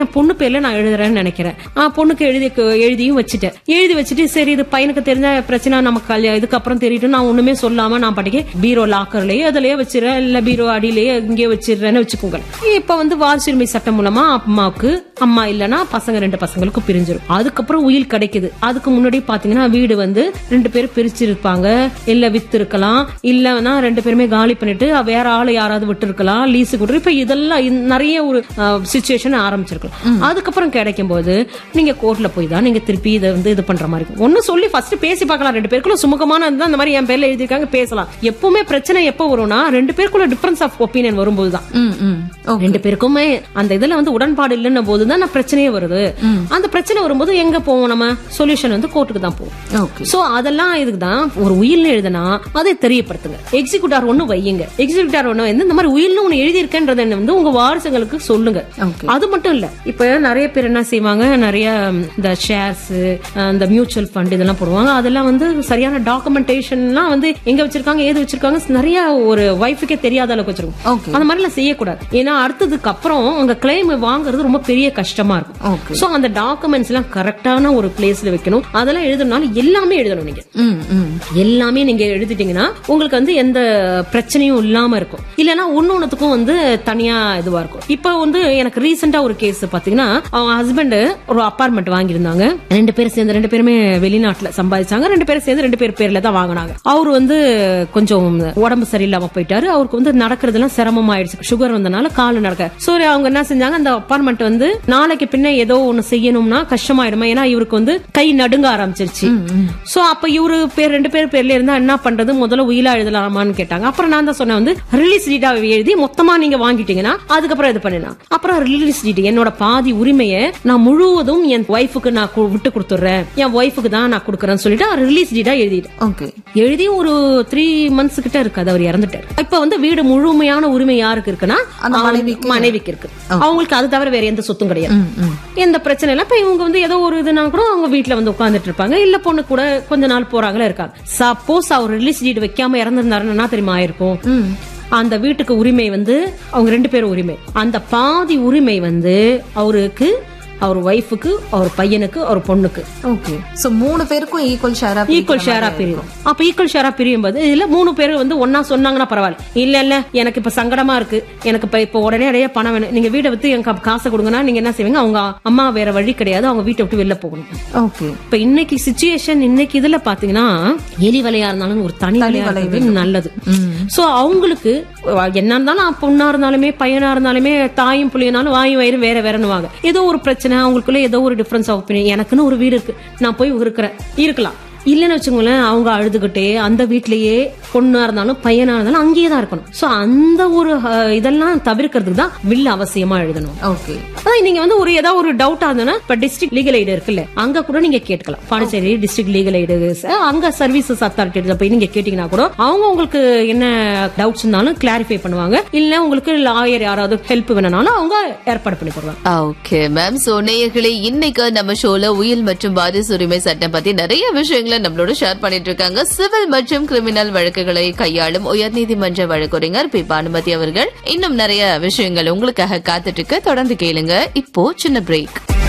பொண்ணு பேர்ல நான் எழுதுறேன்னு நினைக்கிறேன் ஆ, பொண்ணுக்கு எழுதி எழுதியும் வச்சுட்டேன் எழுதி வச்சுட்டு சரி இது பையனுக்கு தெரிஞ்ச பிரச்சனை நமக்கு கல்யா- இதுக்கப்புறம் தெரியட்டும் நான் ஒண்ணுமே சொல்லாம நான் படிக்க பீரோ லாக்கர்லயே அதுலயே வச்சிடறேன் இல்ல பீரோ அடியிலேயே இங்கே வச்சிடுறேன்னு வச்சுக்கோங்க இப்ப வந்து வாரிசுரிமை சட்டம் மூலமா அம்மாவுக்கு அம்மா இல்லனா பசங்க ரெண்டு பசங்களுக்கும் பிரிஞ்சிரும் அதுக்கப்புறம் உயில் கிடைக்குது அதுக்கு முன்னாடி பாத்தீங்கன்னா வீடு வந்து ரெண்டு பேரும் பிரிச்சிருப்பாங்க இல்ல வித்து இருக்கலாம் இல்லனா ரெண்டு பேருமே காலி பண்ணிட்டு வேற ஆளு யாராவது விட்டு இருக்கலாம் லீஸு கொடுத்து இப்ப இதெல்லாம் இந்த- நிறைய ஒரு சுச்சுவேஷன் ஆரம்பிச்சிருக்கலாம் அதுக்கப்புறம் கிடைக்கும் போது நீங்க கோர்ட்ல போய் தான் நீங்க திருப்பி இதை வந்து இது பண்ற மாதிரி இருக்கும் ஒன்னு சொல்லி ஃபர்ஸ்ட் பேசி பார்க்கலாம் ரெண்டு பேருக்குள்ள சுமூகமான இருந்தா அந்த மாதிரி என் பேர்ல எழுதிருக்காங்க பேசலாம் எப்பவுமே பிரச்சனை எப்ப வரும்னா ரெண்டு பேருக்குள்ள டிஃபரன்ஸ் ஆஃப் ஒப்பீனியன் வரும்போது தான் ம் ம் ஓகே ரெண்டு பேருக்குமே அந்த இதுல வந்து உடன்பாடு இல்லைன்னும் போதுதான் நான் பிரச்சனையே வருது அந்த பிரச்சனை வரும்போது எங்க போவோம் நம்ம சொல்யூஷன் வந்து கோர்ட்டுக்கு தான் போவோம் ஓகே சோ அதெல்லாம் இதுக்கு தான் ஒரு உயில்னு எழுதுனா அதை தெரியப்படுத்துங்க எக்ஸிக்யூட்டார் ஒண்ணு வையுங்க எக்ஸிக்யூட்டார் ஒண்ணு வந்து இந்த மாதிரி உயில்னு ஒண்ணு எழுதி இருக்கேன்றதை வந்து உங்க வாரிசுங்களுக்கு சொல்லுங்க ஓகே அது மட்டும் இல்ல இப்ப நிறைய பேர் என்ன செய்வாங்க நிறைய ம், இந்த ஷேர்ஸ் இந்த மியூச்சுவல் ஃபண்ட் இதெல்லாம் போடுவாங்க அதெல்லாம் வந்து சரியான டாக்குமெண்டேஷன்லாம் வந்து எங்க வச்சிருக்காங்க ஏது வச்சிருக்காங்க நிறைய ஒரு ஒய்ஃபுக்கே தெரியாத அளவுக்கு வச்சிருக்கோம் ஓகே அந்த மாதிரிலாம் செய்யக்கூடாது ஏன்னா அடுத்ததுக்கு அப்புறம் உங்க கிளைம் வாங்குறது ரொம்ப பெரிய கஷ்டமா இருக்கும் ஓகே சோ அந்த டாக்குமெண்ட்ஸ் எல்லாம் கரெக்டான ஒரு பிளேஸ்ல வைக்கணும் அதெல்லாம் எழுதணும்னாலும் எல்லாமே எழுதணும் நீங்க ம் ம் எல்லாமே நீங்க எழுதிட்டீங்கன்னா உங்களுக்கு வந்து எந்த பிரச்சனையும் இல்லாம இருக்கும் இல்லனா ஒன்னொன்னுத்துக்கும் வந்து தனியா இதுவா இருக்கும் இப்ப வந்து எனக்கு ரீசெண்டா ஒரு கேஸ் பாத்தீங்கன்னா அவங்க ஹஸ்பண்ட் ஒரு அபார்ட்மெண்ட் வாங்கியிருந்தாங்க ரெண்டு பேரும் சேர்ந்து ரெண்டு பேருமே வெளிநாட்டுல சம்பாதிச்சாங்க ரெண்டு பேரும் சேர்ந்து ரெண்டு பேர் பேர்ல தான் வாங்கினாங்க அவர் வந்து கொஞ்சம் உடம்பு சரியில்லாம போயிட்டாரு அவருக்கு வந்து நடக்கிறதுலாம் சிரமம் ஆயிடுச்சு சுகர் வந்தனால கால் நடக்க சோ அவங்க என்ன செஞ்சாங்க அந்த அபார்ட்மெண்ட் வந்து நாளைக்கு பின்ன ஏதோ ஒண்ணு செய்யணும்னா கஷ்டமாயிடுமா ஏன்னா இவருக்கு வந்து கை நடுங்க ஆரம்பிச்சிருச்சு சோ அப்ப இவரு பேர் ரெண்டு பேர் பேர்ல இருந்தா என்ன பண்றது முதல்ல உயிலா எழுதலாமான்னு கேட்டாங்க அப்புறம் நான் தான் சொன்னேன் வந்து ரிலீஸ் டீட்டா எழுதி மொத்தமா நீங்க வாங்கிட்டீங்கன்னா அதுக்கப்புறம் இது பண்ணினா அப்புறம் ரிலீஸ் டீட் என்னோட பாதி உரிமையை நான் முழுவதும் என் ஒய்ஃபுக்கு நான் கு- விட்டு கொடுத்துறேன் என் ஒய்ஃபுக்கு தான் நான் கொடுக்குறேன்னு சொல்லிட்டு ரிலீஸ் டீட்டா எழுதிட்டேன் ஓகே எழுதி ஒரு த்ரீ மந்த்ஸ் கிட்ட இருக்கு அது அவர் இறந்துட்டார் இப்ப வந்து வீடு முழுமையான உரிமை யாருக்கு இருக்குன்னா அந்த அவங்க மனைவிக்கு- மனைவிக்கு இருக்கு அவங்களுக்கு அது தவிர வேற எந்த சொத்தும் கிடையாது ம் ம் எந்த பிரச்சனை இல்ல இப்ப இவங்க வந்து ஏதோ ஒரு இதுனா கூட அவங்க வீட்ல வந்து உட்கார்ந்துட்டு இருப்பாங்க இல்ல பொண்ணு கூட கொஞ்ச நாள் போறாங்களா இருக்காங்க சப்போஸ் அவர் ரிலீஸ் டீட் வைக்காம இறந்திருந்தாருன்னா என்ன தெரியுமா ஆயிருக்கும் ம் அந்த வீட்டுக்கு உரிமை வந்து அவங்க ரெண்டு பேரும் உரிமை அந்த பாதி உரிமை வந்து அவருக்கு அவர் ஒய்ஃபுக்கு அவர் பையனுக்கு அவர் பொண்ணுக்கு ஓகே சோ மூணு பேருக்கும் ஈக்குவல் ஷேரா ஈக்குவல் ஷேரா பிரியும் அப்ப ஈக்குவல் ஷேரா பிரியும் போது இதுல மூணு பேர் வந்து ஒன்னா சொன்னாங்கன்னா பரவாயில்ல இல்ல இல்ல எனக்கு இப்ப சங்கடமா இருக்கு எனக்கு இப்ப இப்ப உடனே நிறைய பணம் வேணும் நீங்க வீடை வித்து எனக்கு அப்ப காசை கொடுங்கன்னா நீங்க என்ன செய்வீங்க அவங்க அம்மா வேற வழி கிடையாது அவங்க வீட்டை விட்டு வெளில போகணும் ஓகே இப்ப இன்னைக்கு சுச்சுவேஷன் இன்னைக்கு இதுல பாத்தீங்கன்னா எலி வலையா இருந்தாலும் ஒரு தனி வலையா இருக்கிறது நல்லது சோ அவங்களுக்கு என்ன இருந்தாலும் பொண்ணா இருந்தாலுமே பையனா இருந்தாலுமே தாயும் புள்ளியனாலும் வாயும் வயிறு வேற வேறனுவாங்க ஏதோ ஒரு பிரச்சனை அவங்களுக்குள்ள ஏதோ ஒரு டிஃபரன்ஸ் ஆஃப் ஒப்பீனியன் எனக்குன்னு ஒரு வீடு இருக்கு நான் போய் இருக்கிறேன் இருக்கலாம் இல்லைன்னு வச்சுக்கோங்களேன் அவங்க அழுதுகிட்டே அந்த வீட்லயே பொண்ணா இருந்தாலும் பையனா இருந்தாலும் அங்கேயே தான் இருக்கணும் சோ அந்த ஒரு அஹ், இதெல்லாம் தவிர்க்கிறதுக்கு தான் வில் அவசியமா எழுதணும் ஓகே அதான் நீங்க வந்து ஒரு ஏதாவது ஒரு டவுட் ஆகுதுன்னா இப்ப டிஸ்ட்ரிக்ட் லீகல் எய்டு இருக்குல்ல அங்க கூட நீங்க கேட்கலாம் பாண்டிச்சேரி டிஸ்ட்ரிக்ட் லீகல் எய்டு அங்க சர்வீசஸ் அத்தாரிட்டி போய் நீங்க கேட்டீங்கன்னா கூட அவங்க உங்களுக்கு என்ன டவுட்ஸ் இருந்தாலும் கிளாரிஃபை பண்ணுவாங்க இல்ல உங்களுக்கு லாயர் யாராவது ஹெல்ப் வேணும்னாலும் அவங்க ஏற்பாடு பண்ணி போடுவாங்க ஓகே மேம் சோ நேயர்களே இன்னைக்கு நம்ம ஷோல உயில் மற்றும் வாரிசு உரிமை சட்டம் பத்தி நிறைய விஷயங்களை நம்மளோட ஷேர் பண்ணிட்டு இருக்காங்க சிவில் மற்றும் கிரிமினல் வழக்குகளை கையாளும் உயர்நீதிமன்ற வழக்கறிஞர் பி பானுமதி அவர்கள் இன்னும் நிறைய விஷயங்கள் உங்களுக்காக காத்துட்டு இருக்கு தொடர்ந்து கேளுங்க இப்போ சின்ன பிரேக்